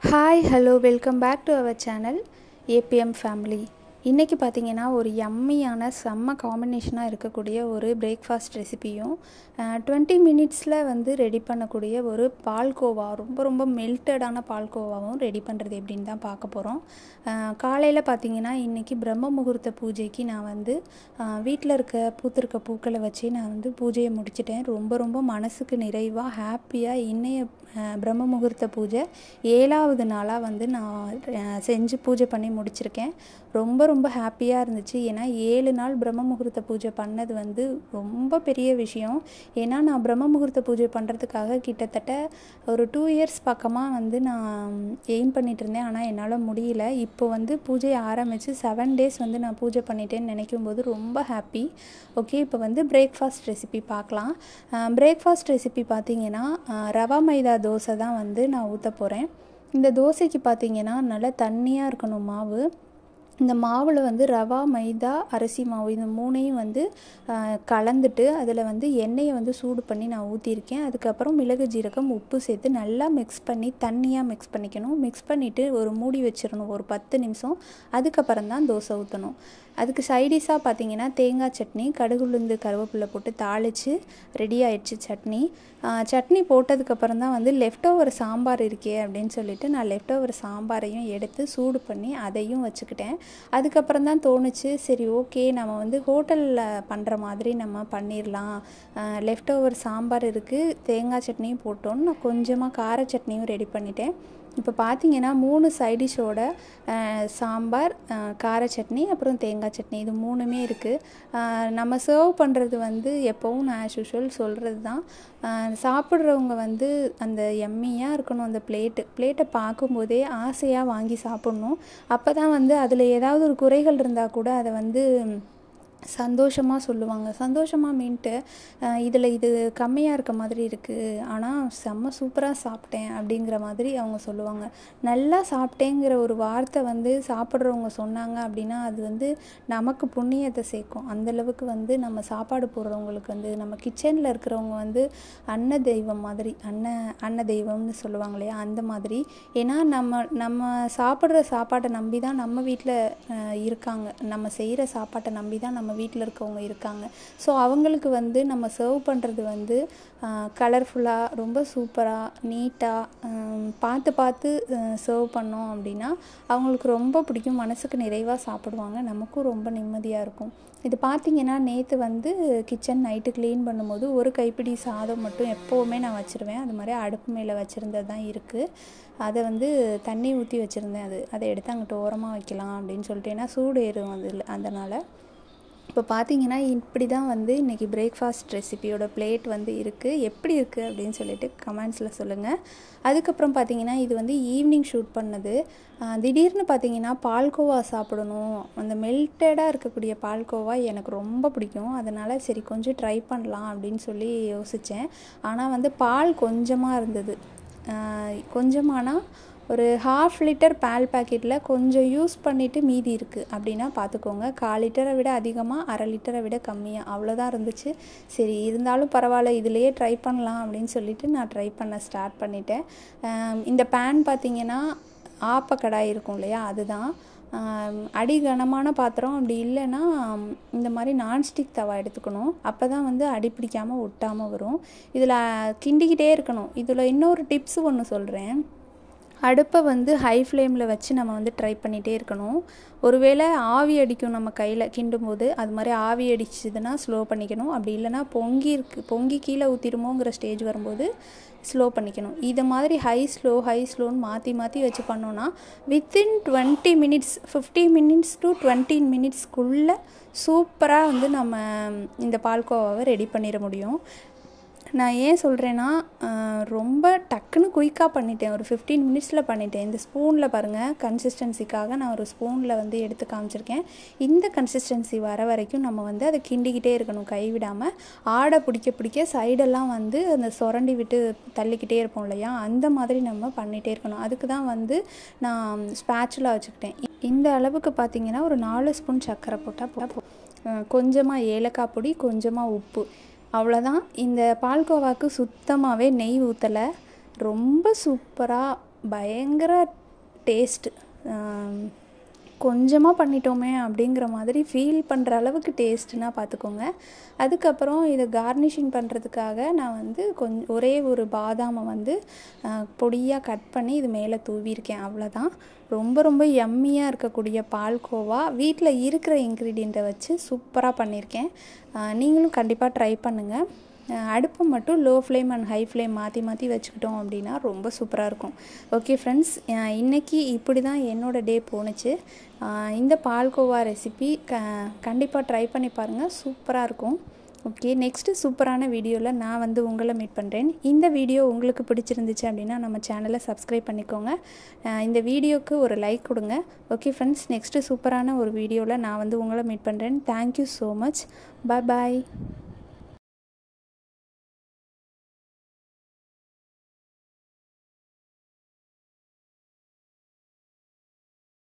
hi hello welcome back to our channel ABM family இன்றைக்கி பார்த்தீங்கன்னா ஒரு யம்மியான செம்ம காம்பினேஷனாக இருக்கக்கூடிய ஒரு பிரேக்ஃபாஸ்ட் ரெசிபியும் டுவெண்ட்டி மினிட்ஸில் வந்து ரெடி பண்ணக்கூடிய ஒரு பால்கோவா ரொம்ப ரொம்ப மெல்ட்டடான பால்கோவாவும் ரெடி பண்ணுறது எப்படின்னு தான் பார்க்க போகிறோம் காலையில் பார்த்தீங்கன்னா இன்றைக்கி பிரம்ம முகூர்த்த பூஜைக்கு நான் வந்து வீட்டில் இருக்க பூத்திருக்க பூக்களை வச்சு நான் வந்து பூஜையை முடிச்சிட்டேன் ரொம்ப ரொம்ப மனசுக்கு நிறைவாக ஹாப்பியாக இன்னைய பிரம்ம முகூர்த்த பூஜை ஏழாவது நாளாக வந்து நான் செஞ்சு பூஜை பண்ணி முடிச்சிருக்கேன் ரொம்ப ரொம்ப ஹாப்பியாக இருந்துச்சு ஏன்னா ஏழு நாள் பிரம்ம முகூர்த்த பூஜை பண்ணது வந்து ரொம்ப பெரிய விஷயம் ஏன்னா நான் பிரம்ம முகூர்த்த பூஜை பண்ணுறதுக்காக கிட்டத்தட்ட ஒரு டூ இயர்ஸ் பக்கமாக வந்து நான் எய்ம் பண்ணிகிட்டு இருந்தேன் ஆனால் என்னால் முடியல இப்போ வந்து பூஜையை ஆரம்பித்து செவன் டேஸ் வந்து நான் பூஜை பண்ணிட்டேன்னு நினைக்கும் போது ரொம்ப ஹாப்பி ஓகே இப்போ வந்து பிரேக்ஃபாஸ்ட் ரெசிபி பார்க்கலாம் பிரேக்ஃபாஸ்ட் ரெசிபி பார்த்தீங்கன்னா ரவா மைதா தோசை தான் வந்து நான் ஊற்ற போகிறேன் இந்த தோசைக்கு பார்த்தீங்கன்னா நல்லா தண்ணியாக இருக்கணும் மாவு இந்த மாவில் வந்து ரவா மைதா அரிசி மாவு இந்த மூணையும் வந்து கலந்துட்டு அதில் வந்து எண்ணெயை வந்து சூடு பண்ணி நான் ஊற்றிருக்கேன் அதுக்கப்புறம் மிளகு ஜீரகம் உப்பு சேர்த்து நல்லா மிக்ஸ் பண்ணி தண்ணியாக மிக்ஸ் பண்ணிக்கணும் மிக்ஸ் பண்ணிவிட்டு ஒரு மூடி வச்சிடணும் ஒரு பத்து நிமிஷம் அதுக்கப்புறம் தான் தோசை ஊற்றணும் அதுக்கு சைடிஷாக பார்த்தீங்கன்னா தேங்காய் சட்னி கடுகுளுந்து கருவேப்பிலை போட்டு தாளித்து ரெடி ஆயிடுச்சு சட்னி சட்னி போட்டதுக்கப்புறம் தான் வந்து லெஃப்ட் ஓவர் சாம்பார் இருக்கே அப்படின்னு சொல்லிட்டு நான் லெஃப்ட் ஓவர் சாம்பாரையும் எடுத்து சூடு பண்ணி அதையும் வச்சுக்கிட்டேன் அதுக்கப்புறம் தான் தோணுச்சு சரி ஓகே நம்ம வந்து ஹோட்டலில் பண்ணுற மாதிரி நம்ம பண்ணிடலாம் லெஃப்ட் ஓவர் சாம்பார் இருக்குது தேங்காய் சட்னியும் போட்டோன்னு நான் கொஞ்சமாக கார சட்னியும் ரெடி பண்ணிட்டேன் இப்போ பார்த்தீங்கன்னா மூணு சைடிஷோட சாம்பார் கார சட்னி அப்புறம் தேங்காய் சட்னி இது மூணுமே இருக்குது நம்ம சர்வ் பண்ணுறது வந்து எப்போவும் நான் ஆஸ் யூஷுவல் சொல்கிறது தான் சாப்பிட்றவங்க வந்து அந்த எம்மியாக இருக்கணும் அந்த பிளேட்டு பிளேட்டை பார்க்கும்போதே ஆசையாக வாங்கி சாப்பிட்ணும் அப்போ தான் வந்து அதில் ஏதாவது ஒரு குறைகள் இருந்தால் கூட அதை வந்து சந்தோஷமாக சொல்லுவாங்க சந்தோஷமாக மீன்ட்டு இதில் இது கம்மியாக இருக்க மாதிரி இருக்குது ஆனால் செம்ம சூப்பராக சாப்பிட்டேன் அப்படிங்கிற மாதிரி அவங்க சொல்லுவாங்க நல்லா சாப்பிட்டேங்கிற ஒரு வார்த்தை வந்து சாப்பிட்றவங்க சொன்னாங்க அப்படின்னா அது வந்து நமக்கு புண்ணியத்தை சேர்க்கும் அந்தளவுக்கு வந்து நம்ம சாப்பாடு போடுறவங்களுக்கு வந்து நம்ம கிச்சனில் இருக்கிறவங்க வந்து அன்ன தெய்வம் மாதிரி அன்ன அன்ன தெய்வம்னு சொல்லுவாங்க இல்லையா அந்த மாதிரி ஏன்னா நம்ம நம்ம சாப்பிட்ற சாப்பாட்டை நம்பி தான் நம்ம வீட்டில் இருக்காங்க நம்ம செய்கிற சாப்பாட்டை நம்பி தான் நம்ம வீட்டில் இருக்கவங்க இருக்காங்க ஸோ அவங்களுக்கு வந்து நம்ம சர்வ் பண்ணுறது வந்து கலர்ஃபுல்லாக ரொம்ப சூப்பராக நீட்டாக பார்த்து பார்த்து சர்வ் பண்ணோம் அப்படின்னா அவங்களுக்கு ரொம்ப பிடிக்கும் மனசுக்கு நிறைவாக சாப்பிடுவாங்க நமக்கும் ரொம்ப நிம்மதியாக இருக்கும் இது பார்த்திங்கன்னா நேற்று வந்து கிச்சன் நைட்டு க்ளீன் பண்ணும்போது ஒரு கைப்பிடி சாதம் மட்டும் எப்போவுமே நான் வச்சுருவேன் அது மாதிரி அடுப்பு மேலே வச்சுருந்தது தான் இருக்குது அதை வந்து தண்ணி ஊற்றி வச்சுருந்தேன் அது அதை எடுத்து அங்கிட்ட ஓரமாக வைக்கலாம் அப்படின்னு சொல்லிட்டு ஏன்னா சூடு ஏறும் அதில் அதனால் இப்போ பார்த்தீங்கன்னா இப்படி தான் வந்து இன்றைக்கி பிரேக்ஃபாஸ்ட் ரெசிபியோட பிளேட் வந்து இருக்குது எப்படி இருக்குது அப்படின்னு சொல்லிட்டு கமெண்ட்ஸில் சொல்லுங்கள் அதுக்கப்புறம் பார்த்தீங்கன்னா இது வந்து ஈவினிங் ஷூட் பண்ணது திடீர்னு பார்த்தீங்கன்னா பால்கோவா சாப்பிடணும் அந்த மெல்டடாக இருக்கக்கூடிய பால்கோவா எனக்கு ரொம்ப பிடிக்கும் அதனால் சரி கொஞ்சம் ட்ரை பண்ணலாம் அப்படின்னு சொல்லி யோசித்தேன் ஆனால் வந்து பால் கொஞ்சமாக இருந்தது கொஞ்சமானால் ஒரு ஹாஃப் லிட்டர் பால் பேக்கெட்டில் கொஞ்சம் யூஸ் பண்ணிவிட்டு மீதி இருக்குது அப்படின்னா பார்த்துக்கோங்க கால் லிட்டரை விட அதிகமாக அரை லிட்டரை விட கம்மியாக அவ்வளோதான் இருந்துச்சு சரி இருந்தாலும் பரவாயில்ல இதிலையே ட்ரை பண்ணலாம் அப்படின்னு சொல்லிட்டு நான் ட்ரை பண்ண ஸ்டார்ட் பண்ணிட்டேன் இந்த பேன் பார்த்திங்கன்னா ஆப்ப கடாய் இருக்கும் இல்லையா அதுதான் அடி கனமான பாத்திரம் அப்படி இல்லைன்னா இந்த மாதிரி நான்ஸ்டிக் தவா எடுத்துக்கணும் அப்போ தான் வந்து அடி பிடிக்காமல் ஒட்டாமல் வரும் இதில் கிண்டிக்கிட்டே இருக்கணும் இதில் இன்னொரு டிப்ஸு ஒன்று சொல்கிறேன் அடுப்பை வந்து ஹை ஃப்ளேமில் வச்சு நம்ம வந்து ட்ரை பண்ணிகிட்டே இருக்கணும் ஒருவேளை ஆவி அடிக்கும் நம்ம கையில் கிண்டும் போது அது மாதிரி ஆவி அடிச்சதுன்னா ஸ்லோ பண்ணிக்கணும் அப்படி இல்லைனா பொங்கி இருக்கு பொங்கி கீழே ஊற்றிடுமோங்கிற ஸ்டேஜ் வரும்போது ஸ்லோ பண்ணிக்கணும் இதை மாதிரி ஹை ஸ்லோ ஹை ஸ்லோன்னு மாற்றி மாற்றி வச்சு பண்ணோன்னா within twenty minutes fifty minutes to twenty மினிட்ஸ்க்குள்ளே சூப்பராக வந்து நம்ம இந்த பால்கோவாவை ரெடி பண்ணிட முடியும் நான் ஏன் சொல்கிறேன்னா ரொம்ப டக்குன்னு குயிக்காக பண்ணிட்டேன் ஒரு ஃபிஃப்டீன் மினிட்ஸில் பண்ணிட்டேன் இந்த ஸ்பூனில் பாருங்கள் கன்சிஸ்டன்சிக்காக நான் ஒரு ஸ்பூனில் வந்து எடுத்து காமிச்சிருக்கேன் இந்த கன்சிஸ்டன்சி வர வரைக்கும் நம்ம வந்து அதை கிண்டிக்கிட்டே இருக்கணும் கைவிடாமல் ஆடை பிடிக்க பிடிக்க சைடெல்லாம் வந்து அந்த சுரண்டி விட்டு தள்ளிக்கிட்டே இருப்போம் இல்லையா அந்த மாதிரி நம்ம பண்ணிகிட்டே இருக்கணும் அதுக்கு தான் வந்து நான் ஸ்பேச்சுலாக வச்சுக்கிட்டேன் இந்த அளவுக்கு பார்த்திங்கன்னா ஒரு நாலு ஸ்பூன் சர்க்கரை போட்டால் கொஞ்சமாக ஏலக்காய் பொடி கொஞ்சமாக உப்பு அவ்வளோதான் இந்த பால்கோவாக்கு சுத்தமாகவே நெய் ஊற்றலை ரொம்ப சூப்பராக பயங்கர டேஸ்ட்டு கொஞ்சமாக பண்ணிட்டோமே அப்படிங்கிற மாதிரி ஃபீல் பண்ணுற அளவுக்கு டேஸ்ட்டுனா பார்த்துக்கோங்க அதுக்கப்புறம் இதை கார்னிஷிங் பண்ணுறதுக்காக நான் வந்து கொஞ்சம் ஒரே ஒரு பாதாமை வந்து பொடியாக கட் பண்ணி இது மேலே தூவியிருக்கேன் அவ்வளோதான் ரொம்ப ரொம்ப எம்மியாக இருக்கக்கூடிய பால்கோவா வீட்டில் இருக்கிற இன்க்ரீடியண்ட்டை வச்சு சூப்பராக பண்ணியிருக்கேன் நீங்களும் கண்டிப்பாக ட்ரை பண்ணுங்கள் அடுப்பை மட்டும் low flame and high flame மாற்றி மாற்றி வச்சுக்கிட்டோம் அப்படின்னா ரொம்ப சூப்பராக இருக்கும் ஓகே ஃப்ரெண்ட்ஸ் இன்றைக்கி இப்படி தான் என்னோடய டே போணுச்சு இந்த பால்கோவா ரெசிபி க கண்டிப்பாக ட்ரை பண்ணி பாருங்கள் சூப்பராக இருக்கும் ஓகே நெக்ஸ்ட்டு சூப்பரான வீடியோவில் நான் வந்து உங்களை மீட் பண்ணுறேன் இந்த வீடியோ உங்களுக்கு பிடிச்சிருந்துச்சு அப்படின்னா நம்ம சேனலை சப்ஸ்கிரைப் பண்ணிக்கோங்க இந்த வீடியோவுக்கு ஒரு லைக் கொடுங்க ஓகே ஃப்ரெண்ட்ஸ் நெக்ஸ்ட்டு சூப்பரான ஒரு வீடியோவில் நான் வந்து உங்களை மீட் பண்ணுறேன் தேங்க்யூ ஸோ மச் பாய் பாய்